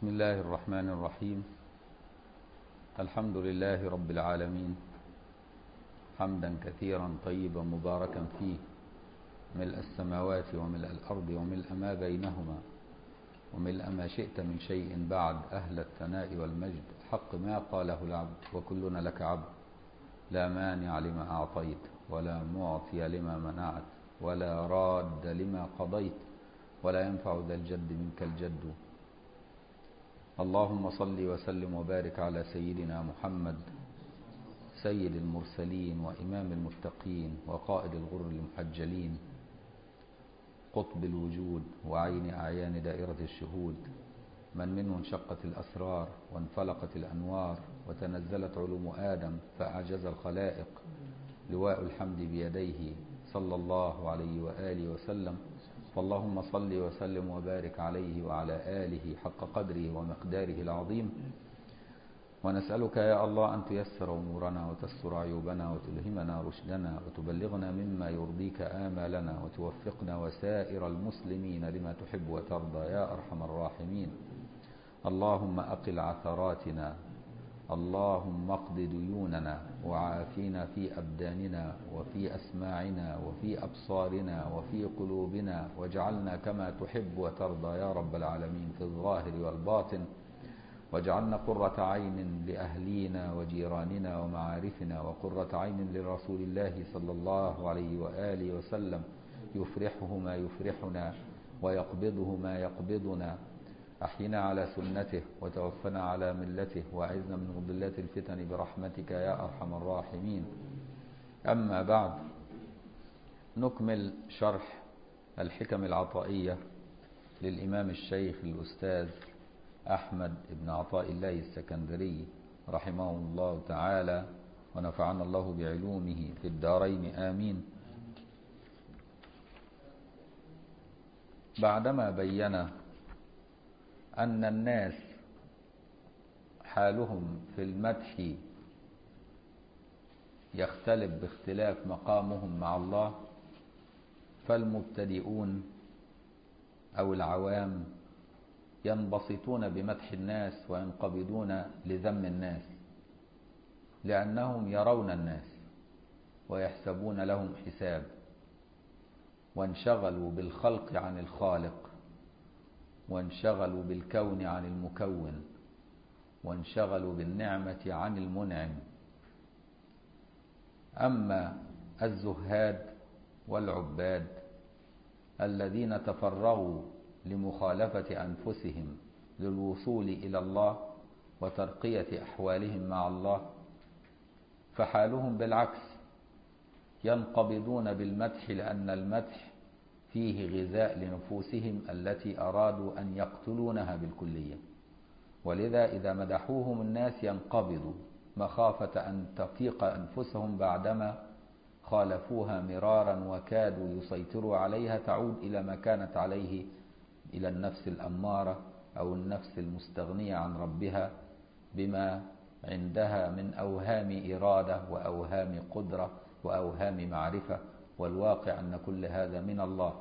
بسم الله الرحمن الرحيم الحمد لله رب العالمين حمدا كثيرا طيبا مباركا فيه ملء السماوات وملء الأرض وملء ما بينهما وملء ما شئت من شيء بعد أهل الثناء والمجد حق ما قاله العبد وكلنا لك عبد لا مانع لما أعطيت ولا معطي لما منعت ولا راد لما قضيت ولا ينفع ذا الجد منك الجد اللهم صل وسلم وبارك على سيدنا محمد سيد المرسلين وإمام المتقين وقائد الغر المحجلين قطب الوجود وعين أعيان دائرة الشهود من منه انشقت الأسرار وانفلقت الأنوار وتنزلت علوم آدم فأعجز الخلائق لواء الحمد بيديه صلى الله عليه وآله وسلم فاللهم صل وسلم وبارك عليه وعلى آله حق قدره ومقداره العظيم ونسألك يا الله أن تيسر أمورنا وتستر عيوبنا وتلهمنا رشدنا وتبلغنا مما يرضيك آمالنا وتوفقنا وسائر المسلمين لما تحب وترضى يا أرحم الراحمين اللهم أقل عثراتنا اللهم اقض ديوننا وعافينا في أبداننا وفي أسماعنا وفي أبصارنا وفي قلوبنا واجعلنا كما تحب وترضى يا رب العالمين في الظاهر والباطن واجعلنا قرة عين لأهلينا وجيراننا ومعارفنا وقرة عين لرسول الله صلى الله عليه وآله وسلم يفرحه ما يفرحنا ويقبضه ما يقبضنا أحينا على سنته وتوفنا على ملته وأعذنا من مضلات الفتن برحمتك يا أرحم الراحمين أما بعد نكمل شرح الحكم العطائية للإمام الشيخ الأستاذ أحمد بن عطاء الله السكندري رحمه الله تعالى ونفعنا الله بعلومه في الدارين آمين بعدما بين أن الناس حالهم في المدح يختلف باختلاف مقامهم مع الله فالمبتدئون أو العوام ينبسطون بمدح الناس وينقبضون لذم الناس لأنهم يرون الناس ويحسبون لهم حساب وانشغلوا بالخلق عن الخالق وانشغلوا بالكون عن المكون وانشغلوا بالنعمة عن المنعم أما الزهاد والعباد الذين تفرغوا لمخالفة أنفسهم للوصول إلى الله وترقية أحوالهم مع الله فحالهم بالعكس ينقبضون بالمدح لأن المدح فيه غذاء لنفوسهم التي أرادوا أن يقتلونها بالكلية ولذا إذا مدحوهم الناس ينقبضوا مخافة أن تفيق أنفسهم بعدما خالفوها مرارا وكادوا يسيطروا عليها تعود إلى ما كانت عليه إلى النفس الأمارة أو النفس المستغنية عن ربها بما عندها من أوهام إرادة وأوهام قدرة وأوهام معرفة والواقع أن كل هذا من الله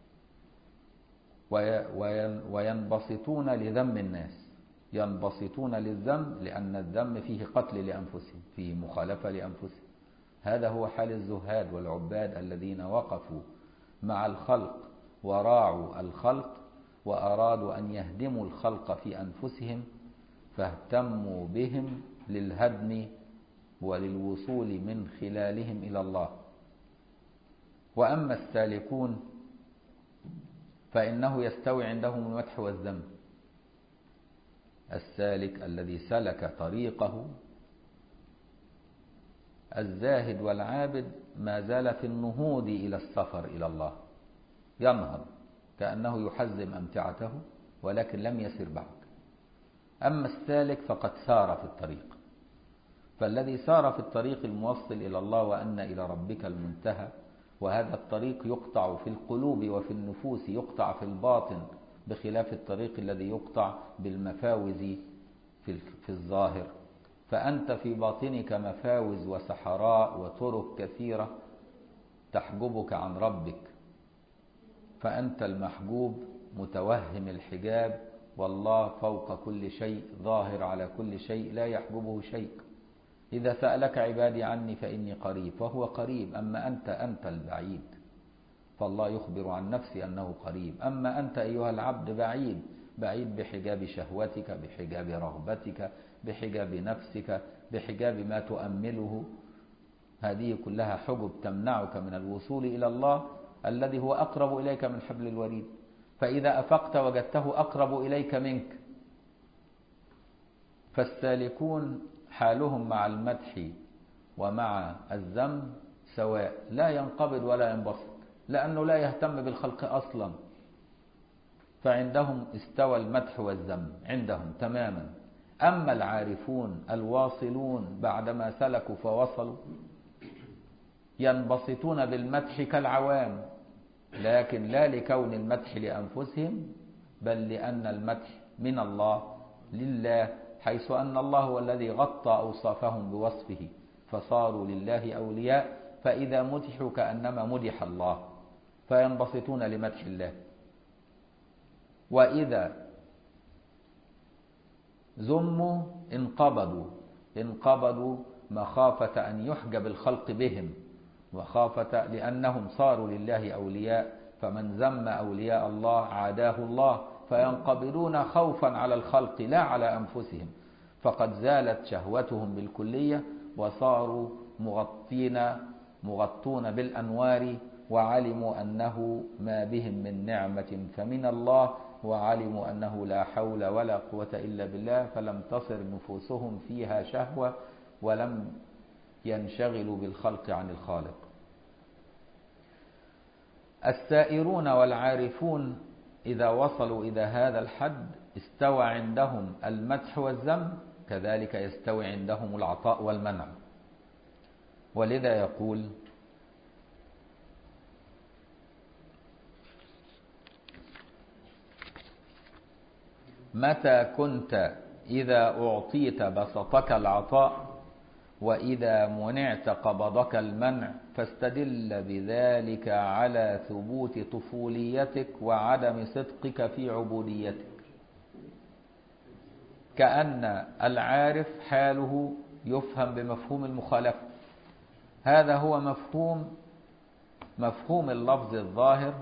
وينبسطون لذم الناس ينبسطون للذم لأن الذم فيه قتل لأنفسهم فيه مخالفة لأنفسهم هذا هو حال الزهاد والعباد الذين وقفوا مع الخلق وراعوا الخلق وأرادوا أن يهدموا الخلق في أنفسهم فاهتموا بهم للهدم وللوصول من خلالهم إلى الله وأما السالكون فإنه يستوي عندهم المدح والذم السالك الذي سلك طريقه الزاهد والعابد ما زال في النهوض إلى السفر إلى الله ينهض كأنه يحزم أمتعته ولكن لم يسر بعد أما السالك فقد سار في الطريق فالذي سار في الطريق الموصل إلى الله وأن إلى ربك المنتهى وهذا الطريق يقطع في القلوب وفي النفوس يقطع في الباطن بخلاف الطريق الذي يقطع بالمفاوز في في الظاهر فأنت في باطنك مفاوز وسحراء وطرق كثيرة تحجبك عن ربك فأنت المحجوب متوهم الحجاب والله فوق كل شيء ظاهر على كل شيء لا يحجبه شيء إذا سألك عبادي عني فإني قريب فهو قريب أما أنت أنت البعيد فالله يخبر عن نفسه أنه قريب أما أنت أيها العبد بعيد بعيد بحجاب شهوتك بحجاب رغبتك بحجاب نفسك بحجاب ما تؤمله هذه كلها حجب تمنعك من الوصول إلى الله الذي هو أقرب إليك من حبل الوريد فإذا أفقت وجدته أقرب إليك منك فالسالكون حالهم مع المدح ومع الذم سواء لا ينقبض ولا ينبسط لأنه لا يهتم بالخلق أصلا فعندهم استوى المدح والذم عندهم تماما أما العارفون الواصلون بعدما سلكوا فوصلوا ينبسطون بالمدح كالعوام لكن لا لكون المدح لأنفسهم بل لأن المدح من الله لله حيث أن الله هو الذي غطى أوصافهم بوصفه فصاروا لله أولياء فإذا مدحوا كأنما مدح الله فينبسطون لمدح الله وإذا ذموا انقبضوا انقبضوا مخافة أن يحجب الخلق بهم وخافة لأنهم صاروا لله أولياء فمن ذم أولياء الله عاداه الله فينقبضون خوفا على الخلق لا على أنفسهم فقد زالت شهوتهم بالكلية وصاروا مغطين مغطون بالأنوار وعلموا أنه ما بهم من نعمة فمن الله وعلموا أنه لا حول ولا قوة إلا بالله فلم تصر نفوسهم فيها شهوة ولم ينشغلوا بالخلق عن الخالق السائرون والعارفون إذا وصلوا إلى هذا الحد استوى عندهم المدح والذم كذلك يستوي عندهم العطاء والمنع ولذا يقول متى كنت إذا أعطيت بسطك العطاء وإذا منعت قبضك المنع فاستدل بذلك على ثبوت طفوليتك وعدم صدقك في عبوديتك كأن العارف حاله يفهم بمفهوم المخالفة هذا هو مفهوم مفهوم اللفظ الظاهر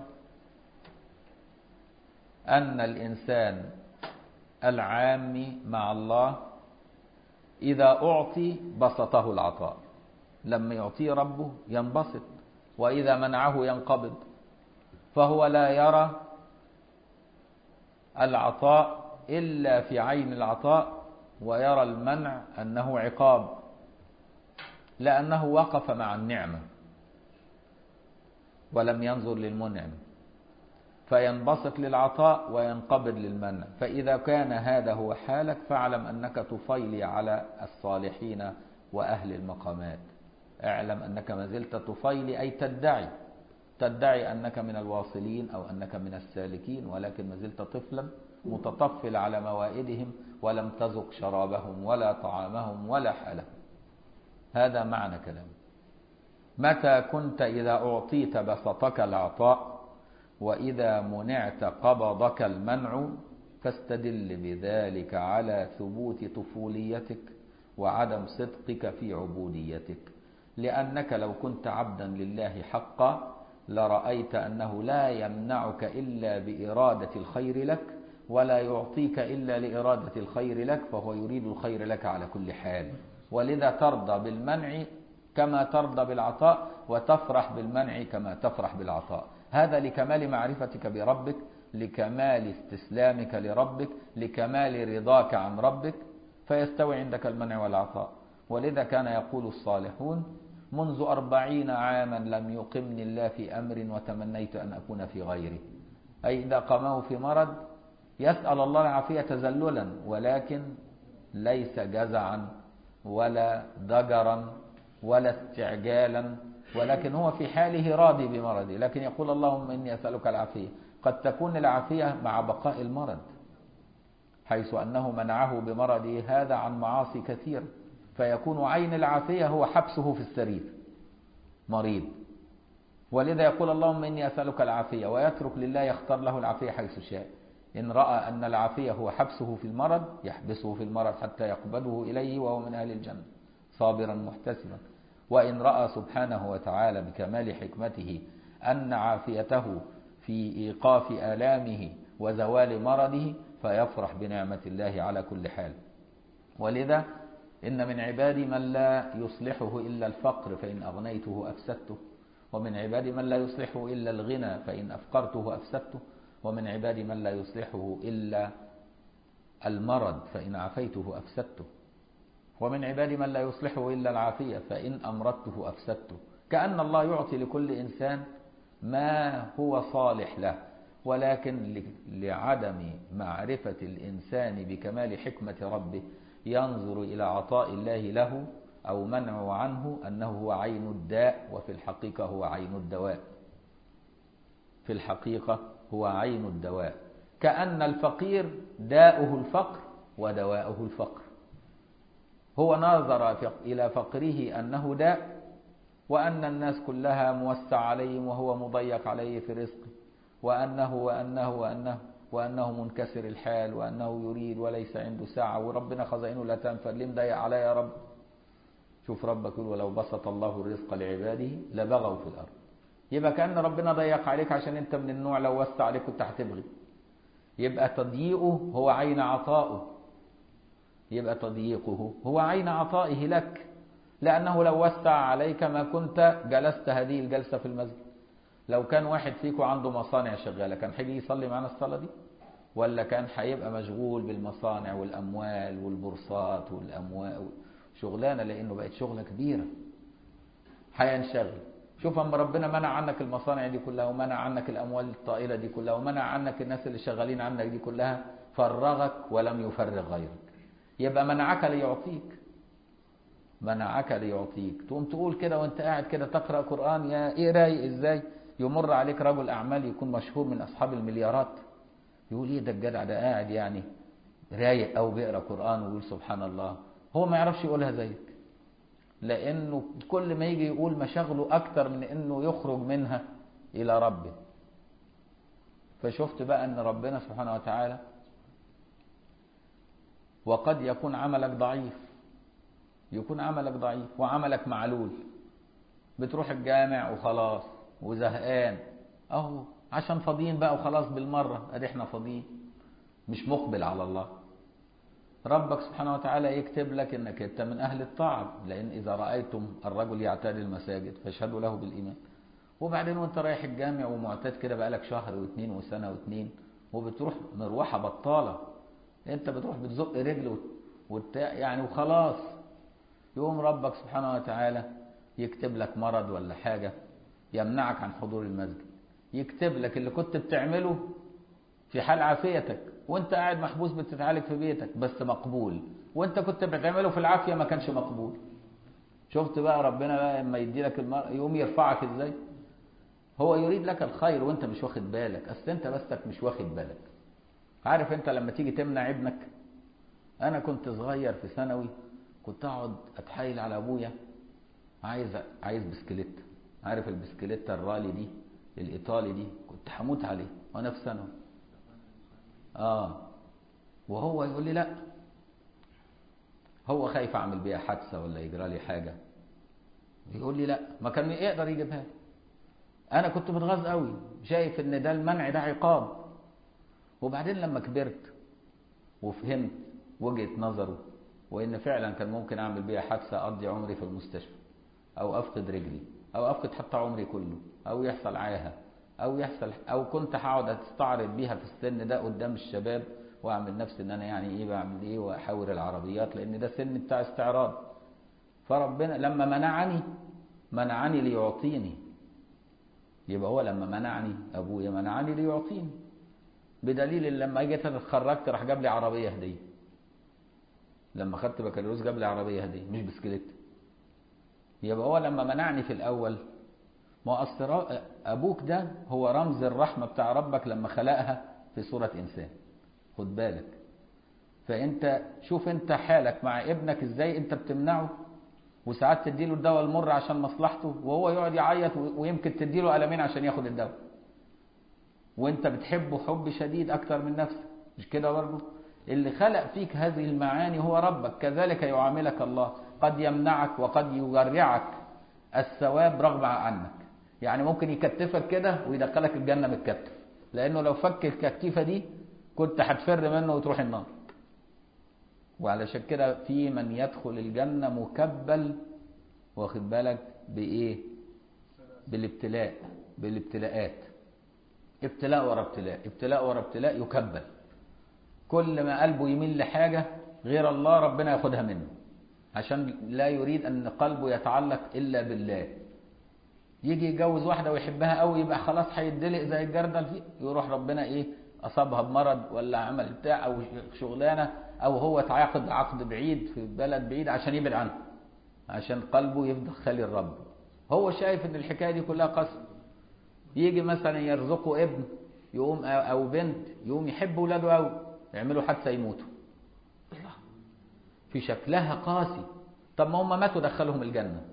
أن الإنسان العام مع الله إذا أعطي بسطه العطاء لما يعطيه ربه ينبسط وإذا منعه ينقبض فهو لا يرى العطاء إلا في عين العطاء ويرى المنع أنه عقاب لأنه وقف مع النعمة ولم ينظر للمنعم فينبسط للعطاء وينقبض للمنع فإذا كان هذا هو حالك فاعلم أنك تفيلي على الصالحين وأهل المقامات اعلم أنك ما زلت تفيلي أي تدعي تدعي أنك من الواصلين أو أنك من السالكين ولكن ما زلت طفلا متطفل على موائدهم ولم تذق شرابهم ولا طعامهم ولا حالهم هذا معنى كلام متى كنت إذا أعطيت بسطك العطاء وإذا منعت قبضك المنع فاستدل بذلك على ثبوت طفوليتك وعدم صدقك في عبوديتك لأنك لو كنت عبدا لله حقا لرأيت أنه لا يمنعك إلا بإرادة الخير لك ولا يعطيك إلا لإرادة الخير لك فهو يريد الخير لك على كل حال ولذا ترضى بالمنع كما ترضى بالعطاء وتفرح بالمنع كما تفرح بالعطاء هذا لكمال معرفتك بربك لكمال استسلامك لربك لكمال رضاك عن ربك فيستوي عندك المنع والعطاء ولذا كان يقول الصالحون منذ أربعين عاما لم يقمني الله في أمر وتمنيت أن أكون في غيره أي إذا قامه في مرض يسأل الله العافية تزللا ولكن ليس جزعا ولا ضجرا ولا استعجالا ولكن هو في حاله راضي بمرضه لكن يقول اللهم إني أسألك العافية قد تكون العافية مع بقاء المرض حيث أنه منعه بمرضه هذا عن معاصي كثيرة فيكون عين العافية هو حبسه في السرير مريض ولذا يقول اللهم إني أسألك العافية ويترك لله يختار له العافية حيث شاء إن رأى أن العافية هو حبسه في المرض يحبسه في المرض حتى يقبضه إليه وهو من أهل الجنة صابرا محتسبا وإن رأى سبحانه وتعالى بكمال حكمته أن عافيته في إيقاف آلامه وزوال مرضه فيفرح بنعمة الله على كل حال ولذا إن من عبادي من لا يصلحه إلا الفقر فإن أغنيته أفسدته ومن عبادي من لا يصلحه إلا الغنى فإن أفقرته أفسدته ومن عبادي من لا يصلحه إلا المرض فإن عافيته أفسدته ومن عبادي من لا يصلحه إلا العافية فإن أمرضته أفسدته كأن الله يعطي لكل إنسان ما هو صالح له ولكن لعدم معرفة الإنسان بكمال حكمة ربه ينظر إلى عطاء الله له أو منعه عنه أنه هو عين الداء وفي الحقيقة هو عين الدواء في الحقيقة هو عين الدواء كأن الفقير داؤه الفقر ودواؤه الفقر هو نظر إلى فقره أنه داء وأن الناس كلها موسع عليهم وهو مضيق عليه في رزقه وأنه وأنه وأنه وأنه منكسر الحال وأنه يريد وليس عنده ساعة وربنا خزائنه لا تنفد ليه مضيق عليا يا رب شوف ربك يقول ولو بسط الله الرزق لعباده لبغوا في الأرض يبقى كأن ربنا ضيق عليك عشان انت من النوع لو وسع عليك كنت هتبغي يبقى تضييقه هو عين عطائه يبقى تضييقه هو عين عطائه لك لأنه لو وسع عليك ما كنت جلست هذه الجلسة في المسجد لو كان واحد فيكم عنده مصانع شغالة كان هيجي يصلي معنا الصلاة دي ولا كان هيبقى مشغول بالمصانع والأموال والبورصات والأموال شغلانة لأنه بقت شغلة كبيرة هينشغل شوف اما ربنا منع عنك المصانع دي كلها ومنع عنك الأموال الطائلة دي كلها ومنع عنك الناس اللي شغالين عنك دي كلها فرغك ولم يفرغ غيرك يبقى منعك ليعطيك منعك ليعطيك تقوم تقول كده وانت قاعد كده تقرأ قرآن يا ايه رايق ازاي يمر عليك رجل أعمال يكون مشهور من أصحاب المليارات يقول ايه ده الجدع ده قاعد يعني رايق أو بيقرأ قرآن ويقول سبحان الله هو ما يعرفش يقولها زيك لأنه كل ما يجي يقول مشاغله أكتر من أنه يخرج منها إلى ربه فشفت بقى أن ربنا سبحانه وتعالى وقد يكون عملك ضعيف يكون عملك ضعيف وعملك معلول بتروح الجامع وخلاص وزهقان اهو عشان فاضيين بقى وخلاص بالمرة ادي احنا فاضيين مش مقبل على الله ربك سبحانه وتعالى يكتب لك انك انت من اهل الطاعة لان اذا رأيتم الرجل يعتاد المساجد فاشهدوا له بالايمان وبعدين وانت رايح الجامع ومعتاد كده بقالك شهر واثنين وسنة واثنين وبتروح مروحة بطالة انت بتروح بتزق رجل وت... يعني وخلاص يقوم ربك سبحانه وتعالى يكتب لك مرض ولا حاجة يمنعك عن حضور المسجد يكتب لك اللي كنت بتعمله في حال عافيتك وانت قاعد محبوس بتتعالج في بيتك بس مقبول وانت كنت بتعمله في العافية ما كانش مقبول شفت بقى ربنا بقى لما يدي لك المر... يقوم يرفعك ازاي هو يريد لك الخير وانت مش واخد بالك اصل انت بسك مش واخد بالك عارف انت لما تيجي تمنع ابنك انا كنت صغير في ثانوي كنت اقعد اتحايل على ابويا عايز عايز بسكليت عارف البسكليت الرالي دي الايطالي دي كنت هموت عليه وانا في ثانوي اه وهو يقول لي لا هو خايف اعمل بيها حادثه ولا يجرى لي حاجه يقول لي لا ما كان يقدر يجيبها انا كنت متغاظ قوي شايف ان ده المنع ده عقاب وبعدين لما كبرت وفهمت وجهه نظره وان فعلا كان ممكن اعمل بيها حادثه اقضي عمري في المستشفى او افقد رجلي او افقد حتى عمري كله او يحصل عاهه او يحصل او كنت هقعد استعرض بيها في السن ده قدام الشباب واعمل نفسي ان انا يعني ايه بعمل ايه واحاور العربيات لان ده سن بتاع استعراض فربنا لما منعني منعني ليعطيني يبقى هو لما منعني ابويا منعني ليعطيني بدليل لما جيت اتخرجت راح جاب لي عربيه هديه لما خدت بكالوريوس جاب لي عربيه هديه مش بسكليت يبقى هو لما منعني في الاول ما أصل ابوك ده هو رمز الرحمه بتاع ربك لما خلقها في صوره انسان خد بالك فانت شوف انت حالك مع ابنك ازاي انت بتمنعه وساعات تديله الدواء المر عشان مصلحته وهو يقعد يعيط ويمكن تديله قلمين عشان ياخد الدواء وانت بتحبه حب شديد اكتر من نفسك مش كده برضه اللي خلق فيك هذه المعاني هو ربك كذلك يعاملك الله قد يمنعك وقد يجرعك الثواب رغم عنك يعني ممكن يكتفك كده ويدخلك الجنة متكتف لأنه لو فك الكتيفة دي كنت هتفر منه وتروح النار وعلشان كده في من يدخل الجنة مكبل واخد بالك بإيه بالابتلاء بالابتلاءات ابتلاء ورا ابتلاء ابتلاء ورا ابتلاء يكبل كل ما قلبه يميل لحاجة غير الله ربنا ياخدها منه عشان لا يريد أن قلبه يتعلق إلا بالله يجي يتجوز واحدة ويحبها قوي يبقى خلاص هيدلق زي الجردل فيه يروح ربنا إيه أصابها بمرض ولا عمل بتاع أو شغلانة أو هو تعاقد عقد بعيد في بلد بعيد عشان يبعد عنه عشان قلبه يفضل خالي الرب هو شايف ان الحكايه دي كلها قسم يجي مثلا يرزقه ابن يقوم او بنت يقوم يحب ولاده قوي يعملوا حادثه يموتوا الله في شكلها قاسي طب ما هم ماتوا دخلهم الجنه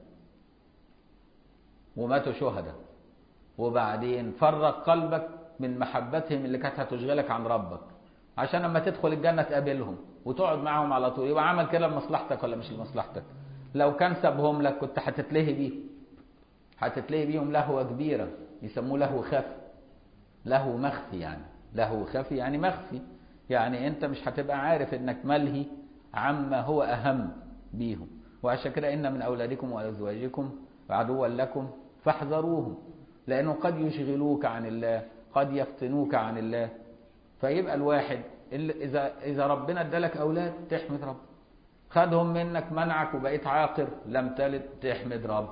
وماتوا شهداء وبعدين فرق قلبك من محبتهم اللي كانت هتشغلك عن ربك عشان لما تدخل الجنه تقابلهم وتقعد معاهم على طول يبقى عمل كده لمصلحتك ولا مش لمصلحتك لو كان سابهم لك كنت هتتلهي بيهم هتتلهي بيهم لهوة كبيرة يسموه لهو خفي لهو مخفي يعني لهو خفي يعني مخفي يعني انت مش هتبقى عارف انك ملهي عما هو اهم بيهم وعشان كده ان من اولادكم وازواجكم عدوا لكم فاحذروهم لانه قد يشغلوك عن الله قد يفتنوك عن الله فيبقى الواحد اذا اذا ربنا ادالك اولاد تحمد رب خدهم منك منعك وبقيت عاقر لم تلد تحمد رب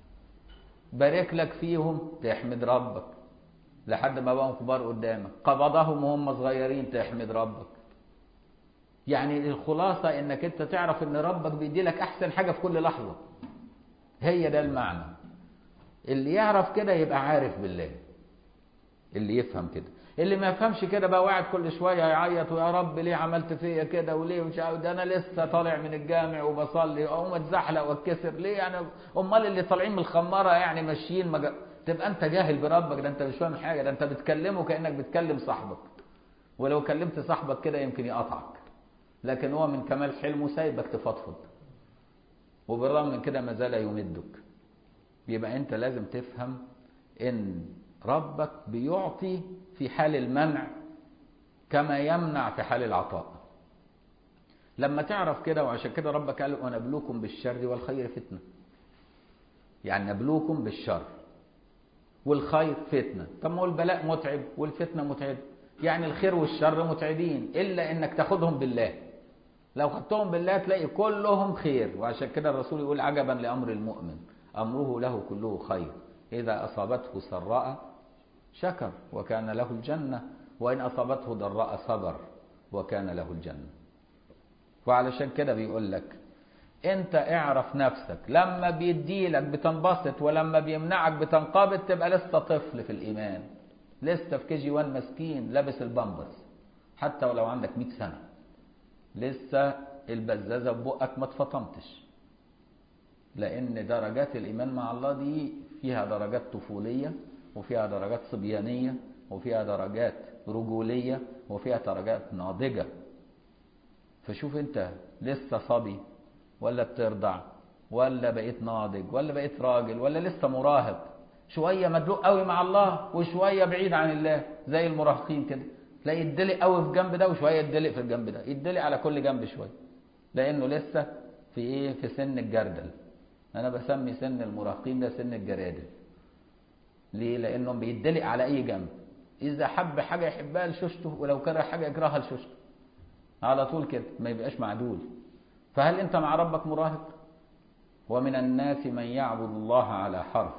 بارك لك فيهم تحمد ربك لحد ما بقوا كبار قدامك قبضهم وهم صغيرين تحمد ربك يعني الخلاصة انك انت تعرف ان ربك بيدي لك احسن حاجة في كل لحظة هي ده المعنى اللي يعرف كده يبقى عارف بالله اللي يفهم كده اللي ما يفهمش كده بقى قاعد كل شويه يعيط ويا رب ليه عملت فيا كده وليه مش عارف ده انا لسه طالع من الجامع وبصلي اقوم اتزحلق واتكسر ليه يعني امال اللي طالعين من الخماره يعني ماشيين مج... تبقى انت جاهل بربك ده انت مش فاهم حاجه ده انت بتكلمه كانك بتكلم صاحبك ولو كلمت صاحبك كده يمكن يقطعك لكن هو من كمال حلمه سايبك تفضفض وبالرغم من كده ما زال يمدك يبقى انت لازم تفهم ان ربك بيعطي في حال المنع كما يمنع في حال العطاء لما تعرف كده وعشان كده ربك قال ونبلوكم بالشر والخير فتنة يعني نبلوكم بالشر والخير فتنة طب ما هو البلاء متعب والفتنة متعب يعني الخير والشر متعبين إلا إنك تاخدهم بالله لو خدتهم بالله تلاقي كلهم خير وعشان كده الرسول يقول عجبا لأمر المؤمن أمره له كله خير إذا أصابته سراء شكر وكان له الجنة وإن أصابته ضراء صبر وكان له الجنة وعلشان كده بيقول لك انت اعرف نفسك لما بيديلك بتنبسط ولما بيمنعك بتنقبض تبقى لسه طفل في الإيمان لسه في كي جي 1 مسكين لابس البامبرز حتى ولو عندك 100 سنة لسه البزازة في بقك ما اتفطمتش لأن درجات الإيمان مع الله دي فيها درجات طفولية وفيها درجات صبيانية وفيها درجات رجولية وفيها درجات ناضجة فشوف انت لسه صبي ولا بترضع ولا بقيت ناضج ولا بقيت راجل ولا لسه مراهق شوية مدلوق قوي مع الله وشوية بعيد عن الله زي المراهقين كده تلاقي يدلق قوي في جنب ده وشوية يدلق في الجنب ده يدلق على كل جنب شوية لأنه لسه في ايه في سن الجردل أنا بسمي سن المراهقين ده سن الجرادل ليه؟ لأنه بيدلق على أي جنب إذا حب حاجة يحبها لشوشته ولو كره حاجة يكرهها لشوشته على طول كده ما يبقاش معدول فهل أنت مع ربك مراهق؟ ومن الناس من يعبد الله على حرف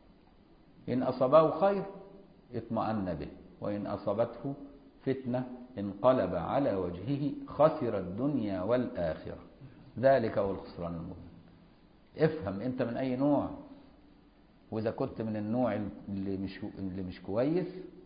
إن أصابه خير اطمأن به وإن أصابته فتنة انقلب على وجهه خسر الدنيا والآخرة ذلك هو الخسران المبين افهم أنت من أي نوع وإذا كنت من النوع اللي مش اللي مش كويس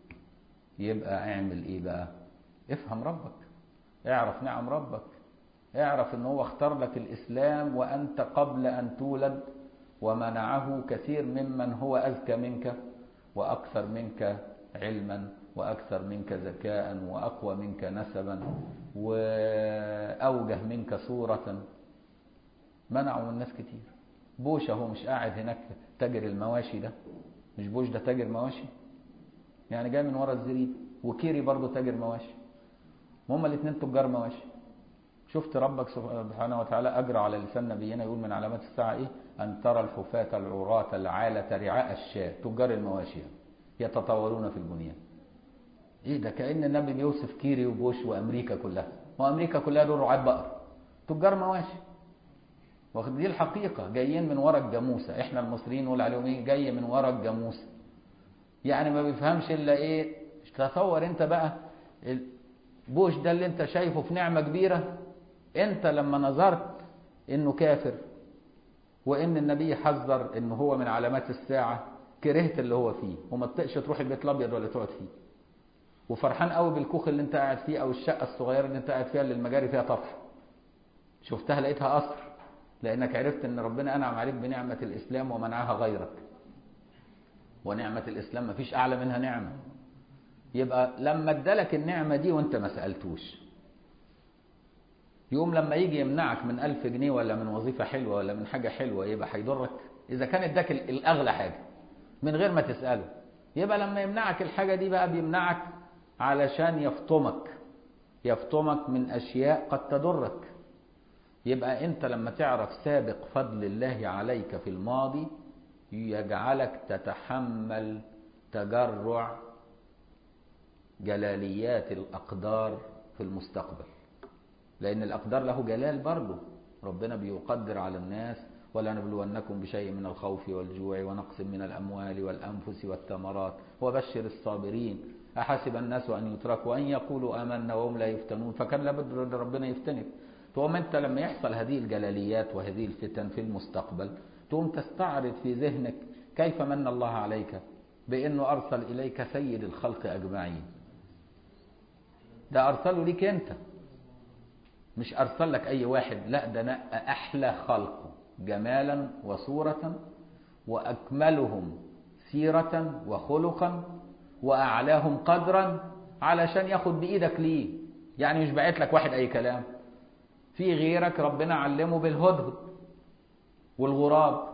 يبقى اعمل إيه بقى؟ افهم ربك اعرف نعم ربك اعرف ان هو اختار لك الإسلام وأنت قبل أن تولد ومنعه كثير ممن هو أذكى منك وأكثر منك علما وأكثر منك ذكاء وأقوى منك نسبا وأوجه منك صورة منعوا من الناس كتير بوش اهو مش قاعد هناك تاجر المواشي ده مش بوش ده تاجر مواشي يعني جاي من ورا الزريب وكيري برضه تاجر مواشي هما الاثنين تجار مواشي شفت ربك سبحانه وتعالى أجرى على لسان نبينا يقول من علامات الساعة إيه أن ترى الحفاة العراة العالة رعاء الشاة تجار المواشي يتطاولون في البنيان إيه ده كأن النبي بيوصف كيري وبوش وأمريكا كلها ما أمريكا كلها دول رعاة بقر تجار مواشي واخد دي الحقيقة جايين من ورا الجاموسة احنا المصريين نقول عليهم ايه جاي من ورا الجاموسة يعني ما بيفهمش الا ايه تصور انت بقى بوش ده اللي انت شايفه في نعمة كبيرة انت لما نظرت انه كافر وان النبي حذر ان هو من علامات الساعة كرهت اللي هو فيه وما تطقش تروح البيت الابيض ولا تقعد فيه وفرحان قوي بالكوخ اللي انت قاعد فيه او الشقة الصغيرة اللي انت قاعد فيها اللي المجاري فيها طفح شفتها لقيتها قصر لانك عرفت ان ربنا انعم عليك بنعمة الاسلام ومنعها غيرك ونعمة الاسلام مفيش اعلى منها نعمة يبقى لما ادالك النعمة دي وانت ما سألتوش يوم لما يجي يمنعك من ألف جنيه ولا من وظيفة حلوة ولا من حاجة حلوة يبقى هيضرك إذا كان اداك الأغلى حاجة من غير ما تسأله يبقى لما يمنعك الحاجة دي بقى بيمنعك علشان يفطمك يفطمك من أشياء قد تضرك يبقى أنت لما تعرف سابق فضل الله عليك في الماضي يجعلك تتحمل تجرع جلاليات الأقدار في المستقبل لأن الأقدار له جلال برضه ربنا بيقدر على الناس ولا نبلونكم بشيء من الخوف والجوع ونقص من الأموال والأنفس والثمرات وبشر الصابرين أحسب الناس أن يتركوا أن يقولوا آمنا وهم لا يفتنون فكان لابد ربنا يفتنك تقوم أنت لما يحصل هذه الجلاليات وهذه الفتن في المستقبل تقوم تستعرض في ذهنك كيف من الله عليك بأنه أرسل إليك سيد الخلق أجمعين ده أرسله ليك أنت مش أرسل لك أي واحد لا ده نقى أحلى خلقه جمالا وصورة وأكملهم سيرة وخلقا وأعلاهم قدرا علشان ياخد بإيدك ليه يعني مش بعت لك واحد أي كلام في غيرك ربنا علمه بالهدهد والغراب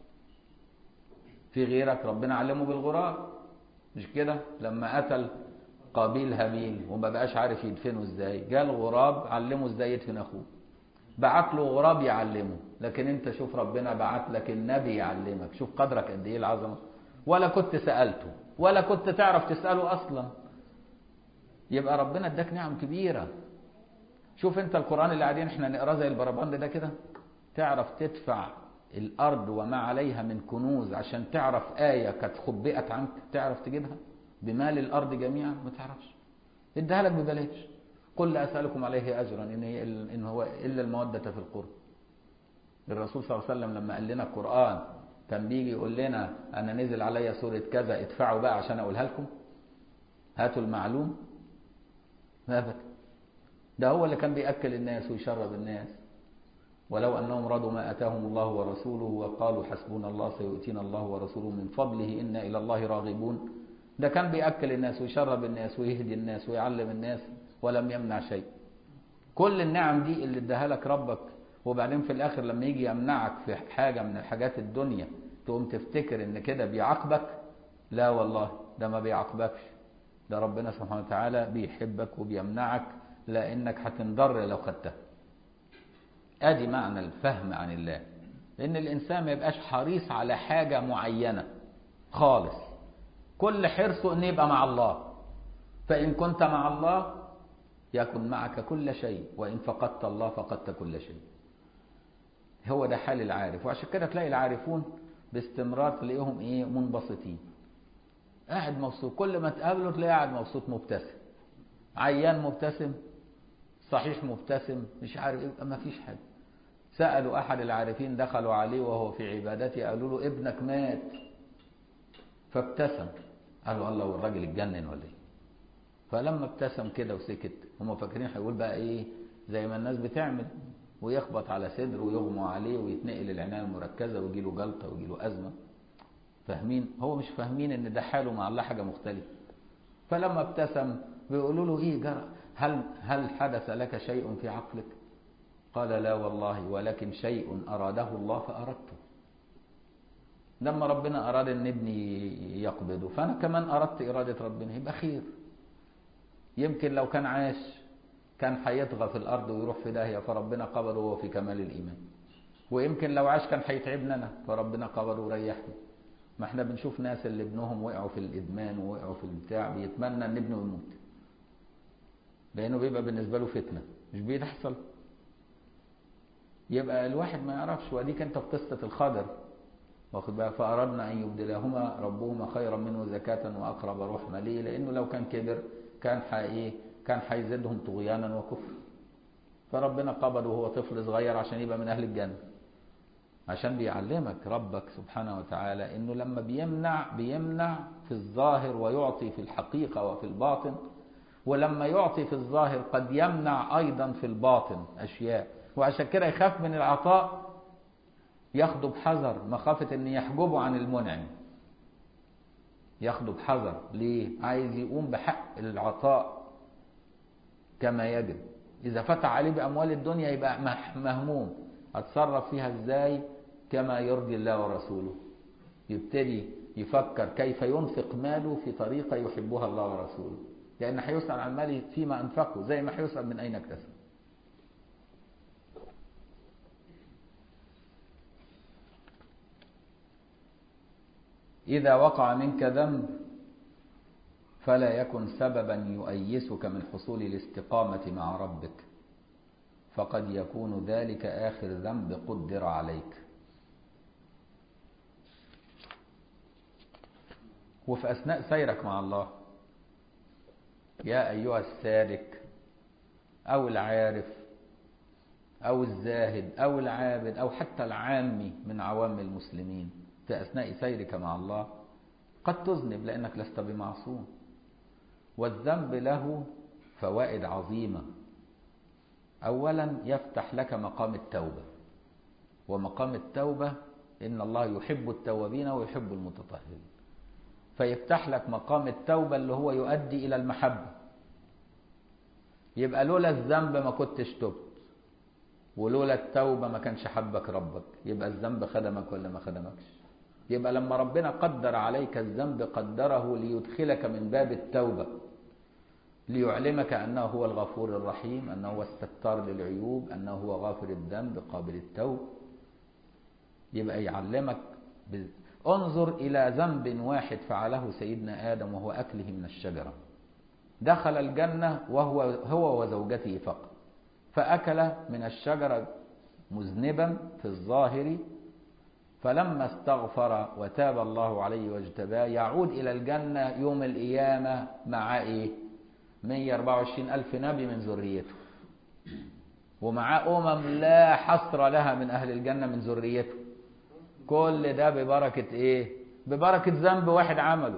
في غيرك ربنا علمه بالغراب مش كده لما قتل قابيل هابيل وما بقاش عارف يدفنه ازاي جاء الغراب علمه ازاي يدفن اخوه بعت له غراب يعلمه لكن انت شوف ربنا بعت لك النبي يعلمك شوف قدرك قد ايه العظمه ولا كنت سالته ولا كنت تعرف تساله اصلا يبقى ربنا اداك نعم كبيره شوف انت القران اللي قاعدين احنا نقراه زي البربند ده كده تعرف تدفع الارض وما عليها من كنوز عشان تعرف ايه كانت خبئت عنك تعرف تجيبها بمال الارض جميعا ما تعرفش اديها لك ببلاش قل لا اسالكم عليه اجرا ان هي ان هو الا الموده في القرب الرسول صلى الله عليه وسلم لما قال لنا القران كان بيجي يقول لنا انا نزل عليا سوره كذا ادفعوا بقى عشان اقولها لكم هاتوا المعلوم ما ابدا ده هو اللي كان بياكل الناس ويشرب الناس ولو انهم رضوا ما اتاهم الله ورسوله وقالوا حسبنا الله سيؤتينا الله ورسوله من فضله انا الى الله راغبون ده كان بيأكل الناس ويشرب الناس ويهدي الناس ويعلم الناس ولم يمنع شيء كل النعم دي اللي اداها لك ربك وبعدين في الاخر لما يجي يمنعك في حاجة من الحاجات الدنيا تقوم تفتكر ان كده بيعاقبك لا والله ده ما بيعاقبكش ده ربنا سبحانه وتعالى بيحبك وبيمنعك لانك هتنضر لو خدتها ادي معنى الفهم عن الله لان الانسان ما يبقاش حريص على حاجة معينة خالص كل حرصه ان يبقى مع الله فان كنت مع الله يكن معك كل شيء وان فقدت الله فقدت كل شيء هو ده حال العارف وعشان كده تلاقي العارفون باستمرار تلاقيهم ايه منبسطين قاعد مبسوط كل ما تقابله تلاقيه قاعد مبسوط مبتسم عيان مبتسم صحيح مبتسم مش عارف ايه ما فيش حاجه سالوا احد العارفين دخلوا عليه وهو في عبادته قالوا له ابنك مات فابتسم قالوا الله والراجل اتجنن ولا ايه فلما ابتسم كده وسكت هم فاكرين هيقول بقى ايه زي ما الناس بتعمل ويخبط على صدره ويغمى عليه ويتنقل العنايه المركزه ويجي له جلطه ويجي له ازمه فاهمين هو مش فاهمين ان ده حاله مع الله حاجه مختلفه فلما ابتسم بيقولوا له ايه جرى هل هل حدث لك شيء في عقلك قال لا والله ولكن شيء أراده الله فأردته لما ربنا أراد أن ابني يقبضه فأنا كمان أردت إرادة ربنا يبقى خير يمكن لو كان عاش كان هيطغى في الأرض ويروح في داهية فربنا قبضه وهو في كمال الإيمان ويمكن لو عاش كان هيتعبنا أنا فربنا قبضه وريحني ما احنا بنشوف ناس اللي ابنهم وقعوا في الإدمان ووقعوا في البتاع بيتمنى أن ابنه يموت لأنه بيبقى بالنسبة له فتنة مش بيحصل يبقى الواحد ما يعرفش وديك انت في قصة الخضر واخد بقى فأردنا أن يبدلهما ربهما خيرا منه زكاة وأقرب رحمة ليه لأنه لو كان كبر كان حقيقي كان هيزيدهم طغيانا وكفر فربنا قبضه وهو طفل صغير عشان يبقى من أهل الجنة عشان بيعلمك ربك سبحانه وتعالى انه لما بيمنع بيمنع في الظاهر ويعطي في الحقيقة وفي الباطن ولما يعطي في الظاهر قد يمنع أيضا في الباطن أشياء وعشان كده يخاف من العطاء ياخده بحذر مخافة ان يحجبه عن المنعم ياخده بحذر ليه عايز يقوم بحق العطاء كما يجب اذا فتح عليه باموال الدنيا يبقى مهموم اتصرف فيها ازاي كما يرضي الله ورسوله يبتدي يفكر كيف ينفق ماله في طريقة يحبها الله ورسوله لأن هيسأل عن ماله فيما أنفقه زي ما هيسأل من أين اكتسب إذا وقع منك ذنب فلا يكن سببا يؤيسك من حصول الاستقامة مع ربك فقد يكون ذلك آخر ذنب قدر عليك وفي أثناء سيرك مع الله يا أيها السالك أو العارف أو الزاهد أو العابد أو حتى العامي من عوام المسلمين في أثناء سيرك مع الله قد تذنب لأنك لست بمعصوم والذنب له فوائد عظيمة أولا يفتح لك مقام التوبة ومقام التوبة إن الله يحب التوابين ويحب المتطهرين فيفتح لك مقام التوبة اللي هو يؤدي إلى المحبة يبقى لولا الذنب ما كنتش تبت ولولا التوبة ما كانش حبك ربك يبقى الذنب خدمك ولا ما خدمكش يبقى لما ربنا قدر عليك الذنب قدره ليدخلك من باب التوبة ليعلمك أنه هو الغفور الرحيم أنه هو الستار للعيوب أنه هو غافر الذنب قابل التوب يبقى يعلمك ب... انظر إلى ذنب واحد فعله سيدنا آدم وهو أكله من الشجرة دخل الجنة وهو هو وزوجته فقط فأكل من الشجرة مذنبا في الظاهر فلما استغفر وتاب الله عليه واجتباه يعود إلى الجنة يوم القيامة مع إيه 124 ألف نبي من ذريته ومعاه أمم لا حصر لها من أهل الجنة من ذريته كل ده ببركة إيه ببركة ذنب واحد عمله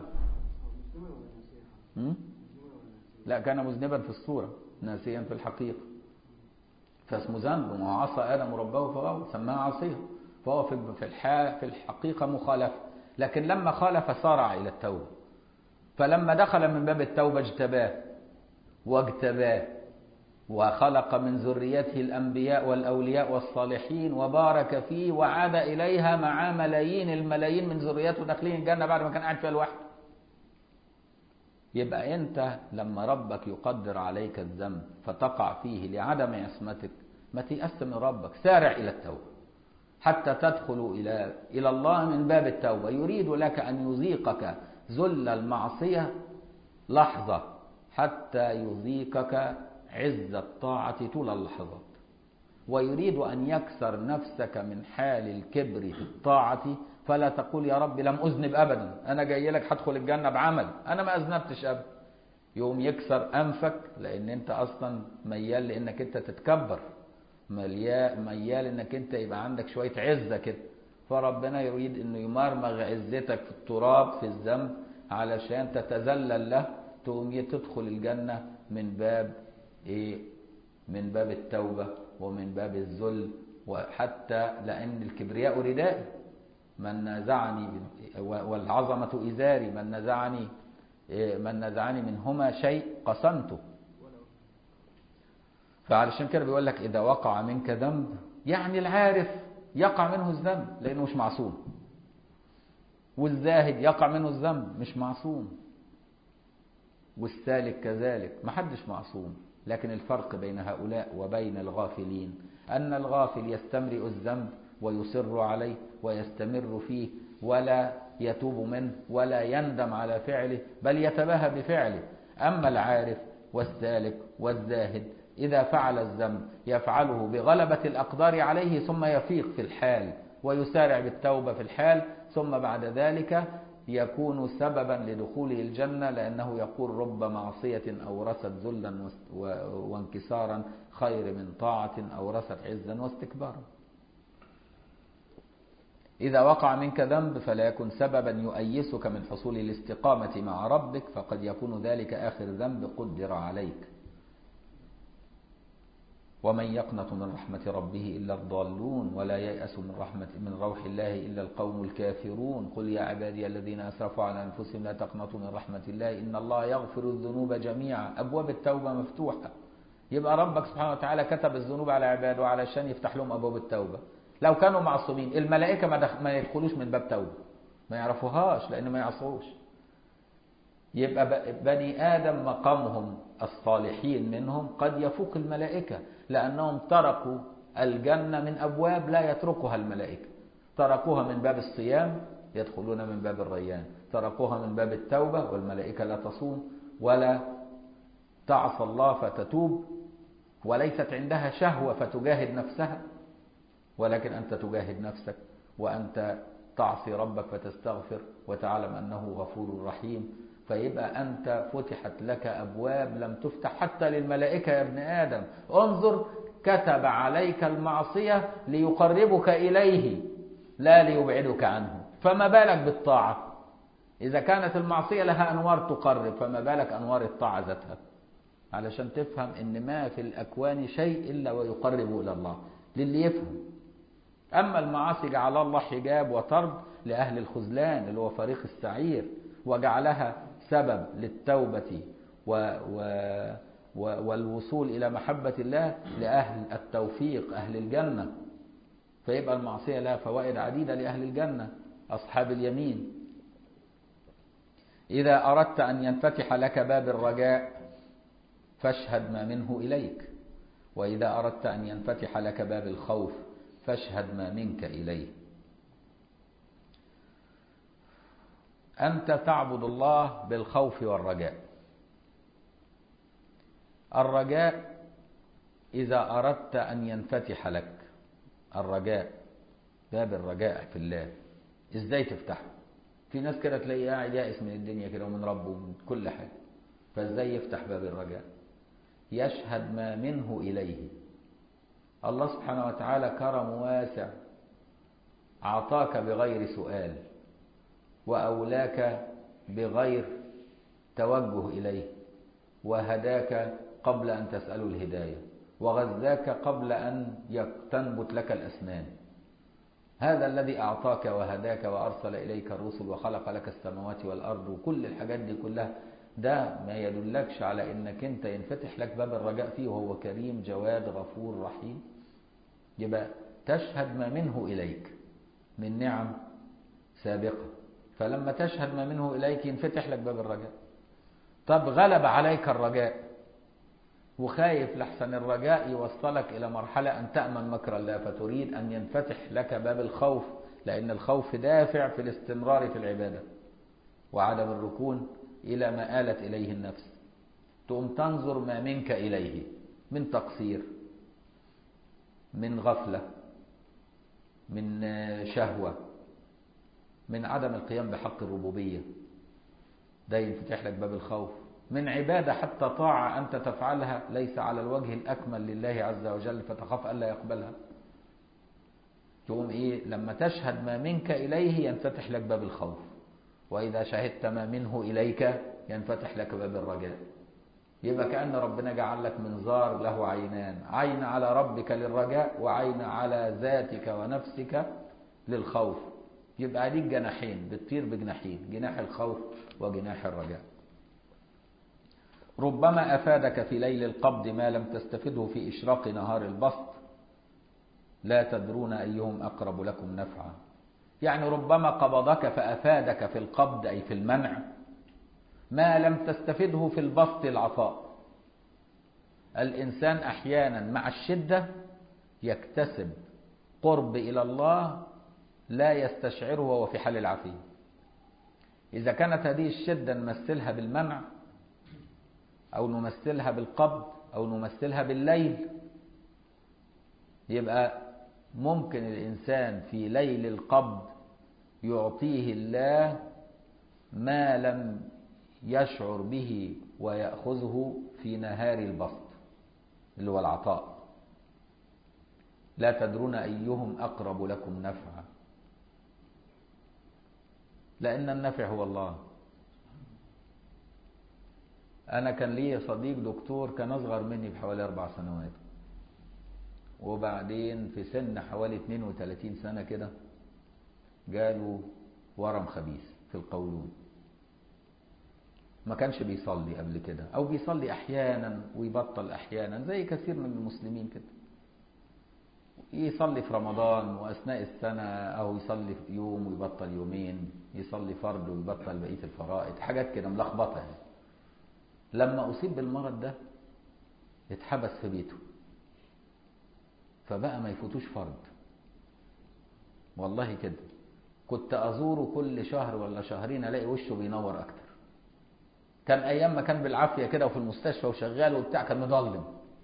م? لا كان مذنبا في الصورة ناسيا في الحقيقة فاسمه ذنب ما عصى آدم ربه فغوى سماها عصيه فهو في في الحقيقة مخالفة لكن لما خالف سارع إلى التوبة فلما دخل من باب التوبة اجتباه واجتباه وخلق من ذريته الأنبياء والأولياء والصالحين وبارك فيه وعاد إليها مع ملايين الملايين من ذريته داخلين الجنة بعد ما كان قاعد فيها لوحده يبقى أنت لما ربك يقدر عليك الذنب فتقع فيه لعدم عصمتك ما تيأس من ربك سارع إلى التوبة حتى تدخل إلى إلى الله من باب التوبة يريد لك أن يذيقك ذل المعصية لحظة حتى يذيقك عز الطاعة طول اللحظات ويريد أن يكسر نفسك من حال الكبر في الطاعة فلا تقول يا رب لم أذنب أبدا أنا جاي لك هدخل الجنة بعمل أنا ما أذنبتش أبدا يوم يكسر أنفك لأن أنت أصلا ميال لأنك أنت تتكبر ميال أنك أنت يبقى عندك شوية عزة كده فربنا يريد أنه يمرمغ عزتك في التراب في الذنب علشان تتذلل له تقوم تدخل الجنة من باب إيه من باب التوبة ومن باب الذل وحتى لأن الكبرياء ردائي من نازعني والعظمة إزاري من نزعني من نزعني منهما شيء قسمته فعلشان كده بيقول لك إذا وقع منك ذنب يعني العارف يقع منه الذنب لأنه مش معصوم والزاهد يقع منه الذنب مش معصوم والسالك كذلك محدش معصوم لكن الفرق بين هؤلاء وبين الغافلين أن الغافل يستمرئ الذنب ويصر عليه ويستمر فيه ولا يتوب منه ولا يندم على فعله بل يتباهى بفعله أما العارف والسالك والزاهد إذا فعل الذنب يفعله بغلبة الأقدار عليه ثم يفيق في الحال ويسارع بالتوبة في الحال ثم بعد ذلك يكون سببا لدخوله الجنة لأنه يقول رب معصية أورثت ذلا وانكسارا خير من طاعة أورثت عزا واستكبارا إذا وقع منك ذنب فلا يكن سببا يؤيسك من حصول الاستقامة مع ربك فقد يكون ذلك آخر ذنب قدر عليك ومن يقنط من رحمة ربه إلا الضالون ولا ييأس من رحمة من روح الله إلا القوم الكافرون قل يا عبادي الذين أسرفوا على أنفسهم لا تقنطوا من رحمة الله إن الله يغفر الذنوب جميعا أبواب التوبة مفتوحة يبقى ربك سبحانه وتعالى كتب الذنوب على عباده علشان يفتح لهم أبواب التوبة لو كانوا معصومين الملائكة ما, دخ... ما يدخلوش من باب توبة ما يعرفوهاش لأن ما يعصوش يبقى بني آدم مقامهم الصالحين منهم قد يفوق الملائكة لأنهم تركوا الجنة من أبواب لا يتركها الملائكة تركوها من باب الصيام يدخلون من باب الريان تركوها من باب التوبة والملائكة لا تصوم ولا تعصى الله فتتوب وليست عندها شهوة فتجاهد نفسها ولكن أنت تجاهد نفسك وأنت تعصي ربك فتستغفر وتعلم أنه غفور رحيم فيبقى أنت فتحت لك أبواب لم تفتح حتى للملائكة يا ابن آدم انظر كتب عليك المعصية ليقربك إليه لا ليبعدك عنه فما بالك بالطاعة إذا كانت المعصية لها أنوار تقرب فما بالك أنوار الطاعة ذاتها علشان تفهم إن ما في الأكوان شيء إلا ويقرب إلى الله للي يفهم أما المعاصي جعل الله حجاب وطرد لأهل الخذلان اللي هو فريق السعير وجعلها سبب للتوبة و و و والوصول إلى محبة الله لأهل التوفيق أهل الجنة فيبقى المعصية لها فوائد عديدة لأهل الجنة أصحاب اليمين إذا أردت أن ينفتح لك باب الرجاء فاشهد ما منه إليك وإذا أردت أن ينفتح لك باب الخوف فاشهد ما منك إليه أنت تعبد الله بالخوف والرجاء الرجاء إذا أردت أن ينفتح لك الرجاء باب الرجاء في الله إزاي تفتحه في ناس كده تلاقيه قاعد يائس من الدنيا كده ومن ربه ومن كل حاجة فإزاي يفتح باب الرجاء يشهد ما منه إليه الله سبحانه وتعالى كرم واسع أعطاك بغير سؤال وأولاك بغير توجه إليه وهداك قبل أن تسأله الهداية وغذاك قبل أن تنبت لك الأسنان هذا الذي أعطاك وهداك وأرسل إليك الرسل وخلق لك السماوات والأرض وكل الحاجات دي كلها ده ما يدلكش على انك انت ينفتح لك باب الرجاء فيه وهو كريم جواد غفور رحيم يبقى تشهد ما منه إليك من نعم سابقة فلما تشهد ما منه إليك ينفتح لك باب الرجاء طب غلب عليك الرجاء وخايف لحسن الرجاء يوصلك إلى مرحلة أن تأمن مكر الله فتريد أن ينفتح لك باب الخوف لأن الخوف دافع في الاستمرار في العبادة وعدم الركون إلى ما آلت إليه النفس تقوم تنظر ما منك إليه من تقصير من غفلة من شهوة من عدم القيام بحق الربوبية ده ينفتح لك باب الخوف من عبادة حتى طاعة أنت تفعلها ليس على الوجه الأكمل لله عز وجل فتخاف ألا يقبلها تقوم إيه لما تشهد ما منك إليه ينفتح لك باب الخوف وإذا شهدت ما منه إليك ينفتح لك باب الرجاء يبقى كأن ربنا جعل لك منظار له عينان عين على ربك للرجاء وعين على ذاتك ونفسك للخوف يبقى ليك جناحين بتطير بجناحين جناح الخوف وجناح الرجاء ربما أفادك في ليل القبض ما لم تستفده في إشراق نهار البسط لا تدرون أيهم أقرب لكم نفعا يعني ربما قبضك فأفادك في القبض أي في المنع ما لم تستفده في البسط العطاء الإنسان أحيانا مع الشدة يكتسب قرب إلى الله لا يستشعره وهو في حال العافية إذا كانت هذه الشدة نمثلها بالمنع أو نمثلها بالقبض أو نمثلها بالليل يبقى ممكن الإنسان في ليل القبض يعطيه الله ما لم يشعر به ويأخذه في نهار البسط اللي هو العطاء لا تدرون أيهم أقرب لكم نفعا لأن النفع هو الله أنا كان لي صديق دكتور كان أصغر مني بحوالي أربع سنوات وبعدين في سن حوالي 32 سنة كده جاله ورم خبيث في القولون ما كانش بيصلي قبل كده أو بيصلي أحيانا ويبطل أحيانا زي كثير من المسلمين كده يصلي في رمضان وأثناء السنة أو يصلي في يوم ويبطل يومين يصلي فرض ويبطل بقية الفرائض حاجات كده ملخبطة يعني لما أصيب بالمرض ده اتحبس في بيته فبقى ما يفوتوش فرض والله كده كنت أزوره كل شهر ولا شهرين ألاقي وشه بينور أكتر كان أيام ما كان بالعافية كده وفي المستشفى وشغال وبتاع كان مظلم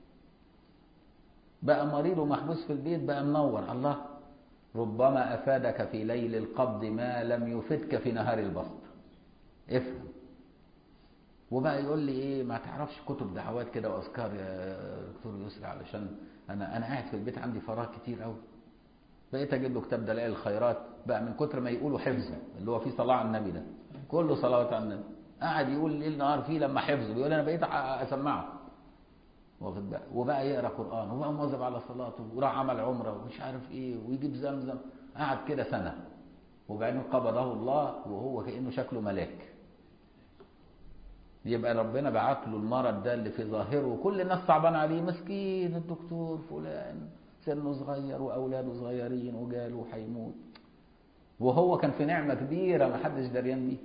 بقى مريض ومحبوس في البيت بقى منور الله ربما أفادك في ليل القبض ما لم يفدك في نهار البسط افهم وبقى يقول لي ايه ما تعرفش كتب دعوات كده واذكار يا دكتور يسري علشان انا انا قاعد في البيت عندي فراغ كتير قوي بقيت اجيب له كتاب دلائل الخيرات بقى من كتر ما يقولوا حفظه اللي هو فيه صلاه على النبي ده كله صلوات على النبي قاعد يقول ليل نهار فيه لما حفظه بيقول انا بقيت اسمعه واخد بقى وبقى يقرا قران وبقى مواظب على صلاته وراح عمل عمره ومش عارف ايه ويجيب زمزم قعد كده سنه وبعدين قبضه الله وهو كانه شكله ملاك يبقى ربنا بعت له المرض ده اللي في ظاهره وكل الناس صعبان عليه مسكين الدكتور فلان سنه صغير واولاده صغيرين وجاله هيموت وهو كان في نعمه كبيره ما حدش دريان بيها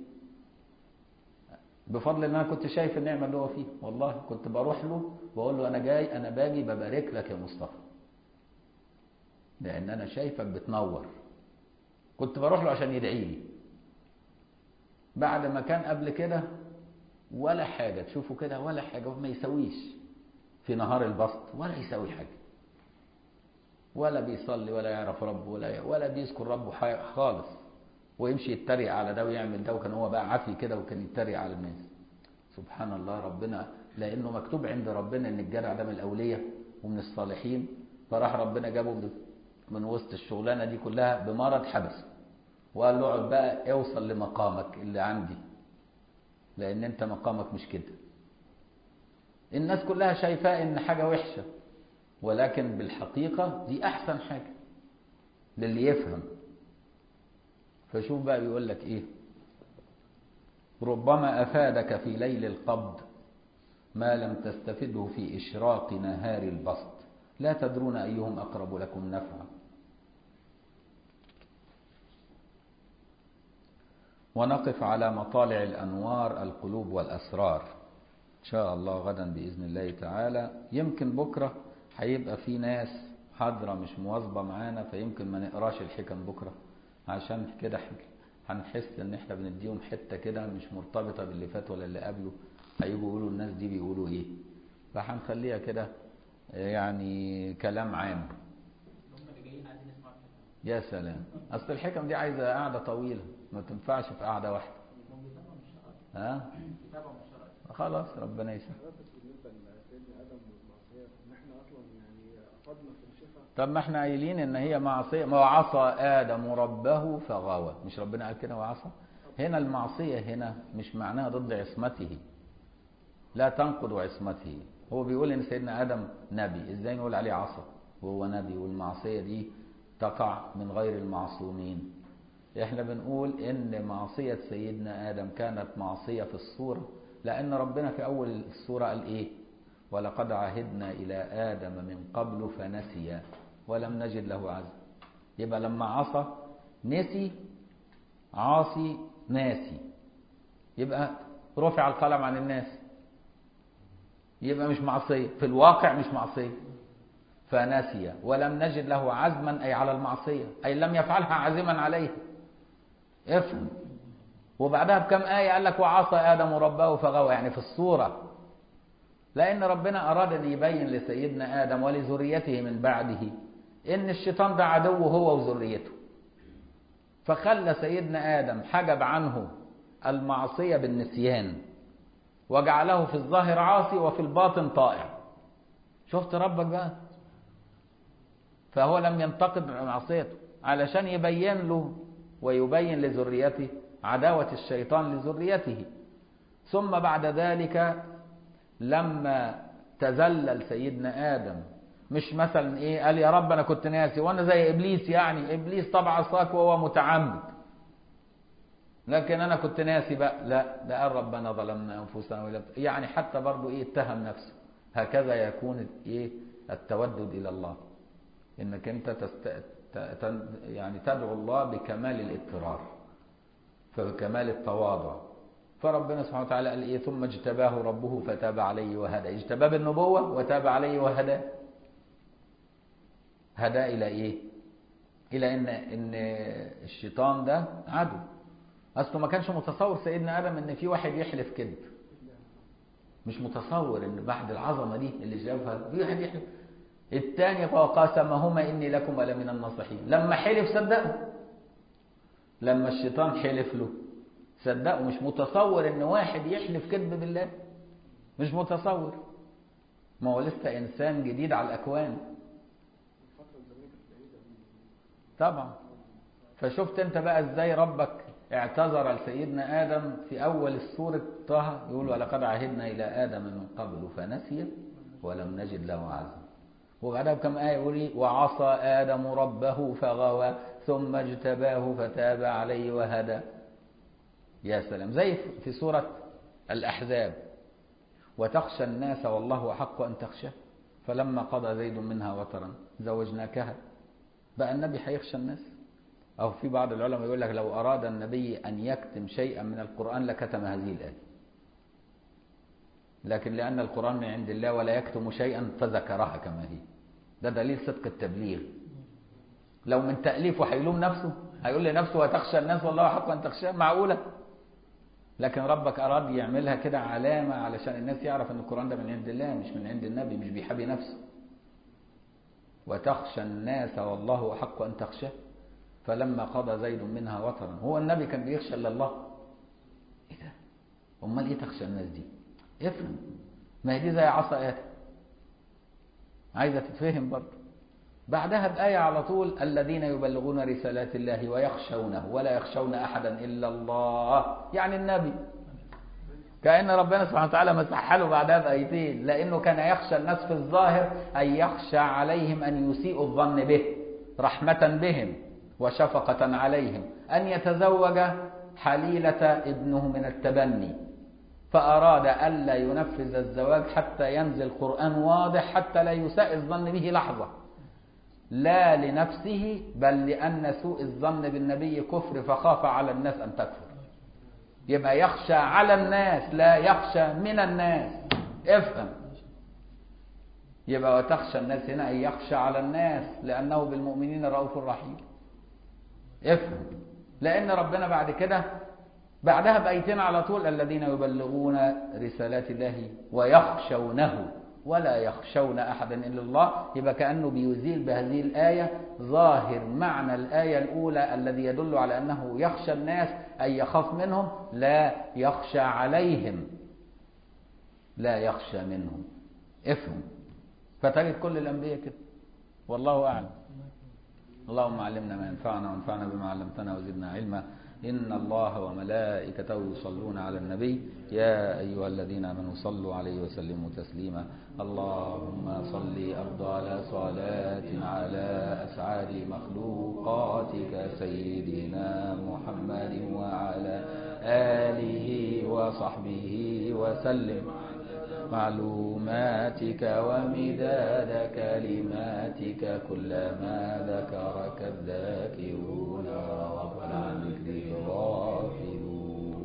بفضل ان انا كنت شايف النعمه اللي هو فيها والله كنت بروح له واقول له انا جاي انا باجي ببارك لك يا مصطفى لان انا شايفك بتنور كنت بروح له عشان يدعي لي بعد ما كان قبل كده ولا حاجة تشوفوا كده ولا حاجة ما يسويش في نهار البسط ولا يسوي حاجة ولا بيصلي ولا يعرف ربه ولا ولا بيذكر ربه خالص ويمشي يتريق على ده ويعمل ده وكان هو بقى عافي كده وكان يتريق على الناس سبحان الله ربنا لانه مكتوب عند ربنا ان الجدع ده من الاولياء ومن الصالحين فراح ربنا جابه من وسط الشغلانه دي كلها بمرض حبسه وقال له اقعد بقى اوصل لمقامك اللي عندي لان انت مقامك مش كده الناس كلها شايفاه ان حاجه وحشه ولكن بالحقيقه دي احسن حاجه للي يفهم فشوف بقى بيقول لك ايه ربما افادك في ليل القبض ما لم تستفده في اشراق نهار البسط لا تدرون ايهم اقرب لكم نفعا ونقف على مطالع الأنوار القلوب والأسرار إن شاء الله غدا بإذن الله تعالى يمكن بكرة هيبقى في ناس حاضرة مش مواظبة معانا فيمكن ما نقراش الحكم بكرة عشان كده هنحس ان احنا بنديهم حتة كده مش مرتبطة باللي فات ولا اللي قبله هيجوا يقولوا الناس دي بيقولوا ايه فهنخليها كده يعني كلام عام يا سلام اصل الحكم دي عايزه قعده طويله ما تنفعش في قعده واحده ها خلاص ربنا يسهل بالنسبه لسيدنا ادم والمعصيه ان احنا اصلا يعني افضنا في الشفاء طب ما احنا قايلين ان هي معصيه ما عصى ادم ربه فغوى مش ربنا قال كده وعصى هنا المعصيه هنا مش معناها ضد عصمته لا تنقض عصمته هو بيقول ان سيدنا ادم نبي ازاي نقول عليه عصى وهو نبي والمعصيه دي تقع من غير المعصومين احنا بنقول ان معصية سيدنا آدم كانت معصية في الصورة لأن ربنا في أول السورة قال إيه ولقد عهدنا إلى آدم من قبل فنسي ولم نجد له عزم يبقى لما عصى نسي عاصي ناسي يبقى رفع القلم عن الناس يبقى مش معصية في الواقع مش معصية فنسي ولم نجد له عزما أي على المعصية أي لم يفعلها عازما عليها افهم وبعدها بكم آية قال لك وعصى آدم ربه فغوى يعني في الصورة لأن ربنا أراد أن يبين لسيدنا آدم ولذريته من بعده إن الشيطان ده عدو هو وذريته فخلى سيدنا آدم حجب عنه المعصية بالنسيان وجعله في الظاهر عاصي وفي الباطن طائع شفت ربك بقى فهو لم ينتقد معصيته علشان يبين له ويبين لذريته عداوة الشيطان لذريته ثم بعد ذلك لما تذلل سيدنا آدم مش مثلا ايه قال يا رب انا كنت ناسي وانا زي ابليس يعني ابليس طبعا عصاك وهو متعمد لكن انا كنت ناسي بقى لا ده قال ربنا ظلمنا انفسنا ولا يعني حتى برضو ايه اتهم نفسه هكذا يكون ايه التودد الى الله انك انت تست... ت... يعني تدعو الله بكمال الاضطرار فبكمال التواضع فربنا سبحانه وتعالى قال ايه ثم اجتباه ربه فتاب عليه وهدى اجتباه بالنبوة وتاب عليه وهدى هدى الى ايه الى ان ان الشيطان ده عدو اصله ما كانش متصور سيدنا ادم ان في واحد يحلف كذب مش متصور ان بعد العظمه دي اللي شافها في واحد يحلف الثاني وقاسمهما اني لكم لمن الناصحين لما حلف صدقه لما الشيطان حلف له صدقه مش متصور ان واحد يحلف كذب بالله مش متصور ما هو لسه انسان جديد على الاكوان طبعا فشفت انت بقى ازاي ربك اعتذر لسيدنا ادم في اول السوره طه يقول ولقد عهدنا الى ادم من قبل فنسي ولم نجد له عزما وبعدها بكم ايه يقول ايه وعصى ادم ربه فغوى ثم اجتباه فتاب عليه وهدى يا سلام زي في سوره الاحزاب وتخشى الناس والله احق ان تخشاه فلما قضى زيد منها وطرا زوجناكها بقى النبي هيخشى الناس أو في بعض العلماء يقول لك لو أراد النبي أن يكتم شيئا من القرآن لكتم هذه الآية لكن لأن القرآن من عند الله ولا يكتم شيئا فذكرها كما هي ده دليل صدق التبليغ لو من تأليفه هيلوم نفسه هيقول لنفسه وتخشى الناس والله حق أن تخشى معقولة لكن ربك أراد يعملها كده علامة علشان الناس يعرف أن القرآن ده من عند الله مش من عند النبي مش بيحبي نفسه وتخشى الناس والله أحق أن تخشاه فلما قضى زيد منها وطرا هو النبي كان بيخشى الا الله ايه ده امال ايه تخشى الناس دي افهم ما هي دي زي عصا ادم عايزه تتفهم برضه بعدها بآية على طول الذين يبلغون رسالات الله ويخشونه ولا يخشون أحدا إلا الله يعني النبي كأن ربنا سبحانه وتعالى مسح له بعدها بآيتين لأنه كان يخشى الناس في الظاهر أن يخشى عليهم أن يسيئوا الظن به رحمة بهم وشفقة عليهم أن يتزوج حليلة ابنه من التبني فأراد ألا ينفذ الزواج حتى ينزل قرآن واضح حتى لا يساء الظن به لحظة لا لنفسه بل لأن سوء الظن بالنبي كفر فخاف على الناس أن تكفر يبقى يخشى على الناس لا يخشى من الناس افهم يبقى وتخشى الناس هنا أن يخشى على الناس لأنه بالمؤمنين رؤوف رحيم افهم لأن ربنا بعد كده بعدها بأيتين على طول الذين يبلغون رسالات الله ويخشونه ولا يخشون أحدا إلا الله يبقى كأنه بيزيل بهذه الآية ظاهر معنى الآية الأولى الذي يدل على أنه يخشى الناس أي يخاف منهم لا يخشى عليهم لا يخشى منهم افهم فتجد كل الأنبياء كده والله أعلم اللهم علمنا ما ينفعنا وانفعنا بما علمتنا وزدنا علما إن الله وملائكته يصلون على النبي يا أيها الذين آمنوا صلوا عليه وسلموا تسليما اللهم صل أفضل صلاة على أسعاد أسعد مخلوقاتك سيدنا محمد وعلى آله وصحبه وسلم معلوماتك ومداد كلماتك كلما ذكرك الذاكرون